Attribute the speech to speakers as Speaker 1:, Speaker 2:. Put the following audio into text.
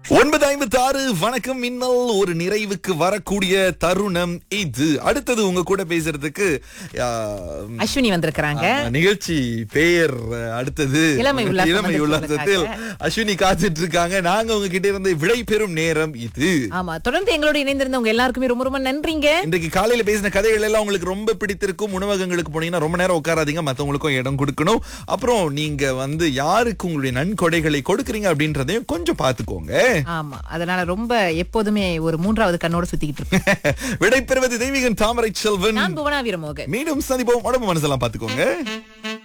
Speaker 1: ஒன்பது ஐம்பத்தி ஆறு வணக்கம் மின்னல் ஒரு நிறைவுக்கு வரக்கூடிய தருணம் இது அடுத்தது உங்க கூட பேசுறதுக்கு ஆ,
Speaker 2: அஸ்வினி வந்திருக்கிறாங்க
Speaker 1: ஆமா, நிகழ்ச்சி பெயர் அஹ், அடுத்தது
Speaker 2: இளமை உல்லாசம்
Speaker 1: இளமை
Speaker 2: வந்து
Speaker 1: உல்லாசத்தில் அஸ்வினி காத்துட்டு இருக்காங்க நாங்க உங்ககிட்ட இருந்து விடை பெறும் நேரம் இது
Speaker 2: ஆமா தொடர்ந்து எங்களோட இணைந்திருந்தவங்க எல்லாருக்குமே ரொம்ப ரொம்ப நன்றிங்க
Speaker 1: இன்றைக்கு காலையில பேசின கதைகள் எல்லாம் உங்களுக்கு ரொம்ப பிடித்திருக்கும் உணவகங்களுக்கு போனீங்கன்னா ரொம்ப நேரம் உட்காராதீங்க மத்தவங்களுக்கும் இடம் கொடுக்கணும் அப்புறம் நீங்க வந்து யாருக்கு உங்களுடைய நன்கொடைகளை கொடுக்கறீங்க அப்படின்றதையும் கொஞ்சம் பாத்துக்கோங்க
Speaker 2: ஆமா அதனால ரொம்ப எப்போதுமே ஒரு மூன்றாவது கண்ணோட சுத்திக்கிட்டு இருக்கேன்
Speaker 1: விடை பெறுவது தெய்வீகன் தாமரை செல்வன்
Speaker 2: நான் புவனா வீரமோகன்
Speaker 1: மீண்டும் சந்திப்போம் உடம்பு மனசெல்லாம் பாத்துக்கோங்க